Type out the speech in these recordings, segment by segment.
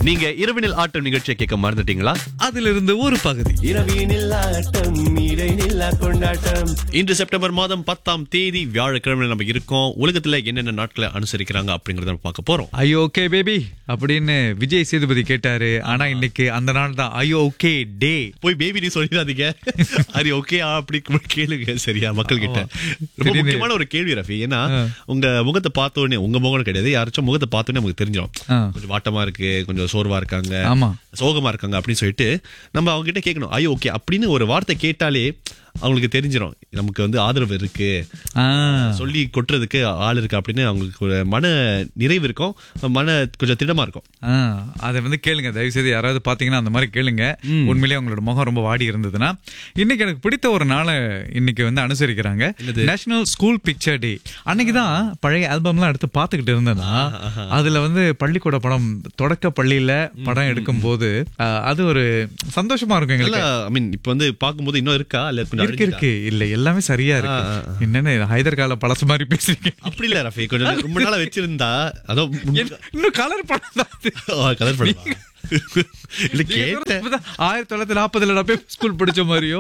நீங்க இரவினில் ஆட்டம் நிகழ்ச்சியை கேட்க மறந்துட்டீங்களா அதிலிருந்து ஒரு பகுதி இரவினில் ஆட்டம் இடைநில்லா கொண்டாட்டம் இன்று செப்டம்பர் மாதம் பத்தாம் தேதி வியாழக்கிழமை நம்ம இருக்கோம் உலகத்துல என்னென்ன நாட்களை அனுசரிக்கிறாங்க அப்படிங்கறத நம்ம பார்க்க போறோம் ஐயோ ஓகே பேபி அப்படின்னு விஜய் சேதுபதி கேட்டாரு ஆனா இன்னைக்கு அந்த நாள் தான் ஐயோ ஓகே டே போய் பேபி நீ சொல்லிடாதீங்க அது ஓகே அப்படி கேளுங்க சரியா மக்கள் கிட்ட ரொம்ப திடீர்னு- முக்கியமான ஒரு கேள்வி ரஃபி ஏன்னா உங்க முகத்தை பார்த்த உடனே உங்க முகம் கிடையாது யாராச்சும் முகத்தை பார்த்த உடனே நமக்கு தெரிஞ்சிடும் ஆ. கொஞ்சம் வாட்டமா இருக்கு கொஞ்சம் சோர்வா இருக்காங்க ஆமா. சோகமா இருக்காங்க அப்படின்னு சொல்லிட்டு நம்ம அவங்க கிட்ட கேட்கணும் ஐயோ ஓகே அப்படின்னு ஒரு வார்த்தை கேட்டாலே அவங்களுக்கு தெரிஞ்சிடும் நமக்கு வந்து ஆதரவு இருக்கு ஆ, சொல்லி கொட்டுறதுக்கு ஆள் இருக்கு அப்படின்னு அவங்களுக்கு ஒரு மன நிறைவு இருக்கும் மன கொஞ்சம் திடமா இருக்கும் ஆ, அதை வந்து கேளுங்க தயவு செய்து யாராவது பாத்தீங்கன்னா அந்த மாதிரி கேளுங்க உண்மையிலேயே உங்களோட முகம் ரொம்ப வாடி இருந்ததுன்னா இன்னைக்கு எனக்கு பிடித்த ஒரு நாளை இன்னைக்கு வந்து அனுசரிக்கிறாங்க நேஷனல் ஸ்கூல் பிக்சர் டே அன்னைக்கு தான் பழைய ஆல்பம்லாம் எடுத்து பார்த்துக்கிட்டு இருந்தேன்னா அதுல வந்து பள்ளிக்கூட படம் தொடக்க பள்ளியில படம் எடுக்கும் போது அது ஒரு சந்தோஷமா இருக்கும் இல்ல எங்களுக்கு ஐ மீன் இப்ப வந்து பார்க்கும்போது இன்னும் இருக்கா இல்ல கொஞ்சம் இருக்கு இருக்கு இல்ல எல்லாமே சரியா இருக்கு என்னன்னு ஹைதர் கால பழசு மாதிரி பேசுறீங்க அப்படி இல்ல ரஃபி கொஞ்சம் ரொம்ப நாளா வச்சிருந்தா அதோ இன்னும் கலர் படம் தான் அது. கலர் படம் இல்ல கேட்டேன் இப்பதான் ஆயிரத்தி தொள்ளாயிரத்தி நாற்பதுல நான் போய் ஸ்கூல் படிச்ச மாதிரியோ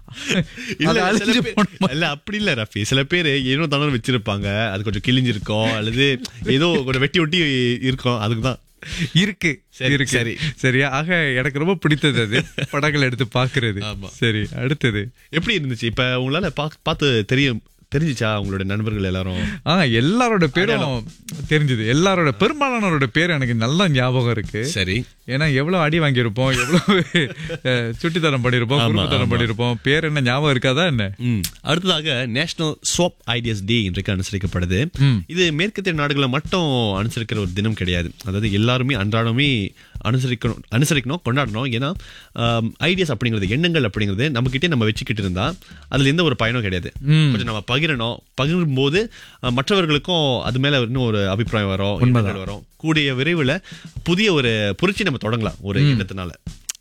இல்ல அது சில அழிஞ்சு பேர்- போன மாதிரி. இல்ல அப்படி இல்ல ரஃபி சில பேர் ஏனோ தானோ வச்சிருப்பாங்க அது கொஞ்சம் கிழிஞ்சிருக்கும் அல்லது ஏதோ கொஞ்சம் வெட்டி ஒட்டி இருக்கும் அதுக்குதான் இருக்கு சரி, இருக்கு சரி. சரியா ஆக எனக்கு ரொம்ப பிடித்தது அது படங்கள் எடுத்து பாக்குறது ஆமா. சரி அடுத்தது எப்படி இருந்துச்சு இப்ப உங்களால பா- பார்த்து தெரியும் தெரிஞ்சுச்சா உங்களோட நண்பர்கள் எல்லாரும் ஆ எல்லாரோட பேரும் தெரிஞ்சது எல்லாரோட பெரும்பாலானோரோட பேர் எனக்கு நல்லா ஞாபகம் இருக்கு சரி ஏன்னா எவ்வளவு அடி வாங்கியிருப்போம் எவ்வளவு அஹ், சுட்டித்தனம் பண்ணிருப்போம் ஆமா, குடும்பத்தனம் ஆமா. பண்ணிருப்போம் பேர் என்ன ஞாபகம் இருக்காதா என்ன ம். அடுத்ததாக நேஷனல் ஸ்வாப் ஐடியாஸ் டே இன்றைக்கு அனுசரிக்கப்படுது இது மேற்கத்திய நாடுகளில் மட்டும் அனுசரிக்கிற ஒரு தினம் கிடையாது அதாவது எல்லாருமே அன்றாடமே அனுசரிக்கணும் அனுசரிக்கணும் கொண்டாடணும் ஏன்னா ஐடியாஸ் அப்படிங்கிறது எண்ணங்கள் அப்படிங்கிறது நம்ம கிட்டே நம்ம வச்சுக்கிட்டு இருந்தா அதுல எந்த ஒரு பயனும் கிடையாது கொஞ்சம் நம்ம பகிரணும் பகிரும் போது அஹ், மற்றவர்களுக்கும் அது மேல இன்னும் ஒரு அபிப்பிராயம் வரும் எண்ணங்கள் வரும் கூடிய விரைவில் புதிய ஒரு புரட்சி நம்ம தொடங்கலாம் ஒரு எண்ணத்தினால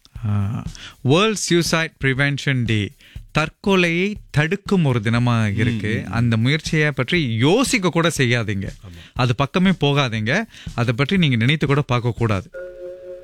வேர்ல்ட் சூசைட் ப்ரிவென்ஷன் டே தற்கொலையை தடுக்கும் ஒரு தினமா இருக்கு அந்த முயற்சியை பற்றி யோசிக்க கூட செய்யாதீங்க அது பக்கமே போகாதீங்க அதை பற்றி நீங்க நினைத்து கூட பார்க்க கூடாது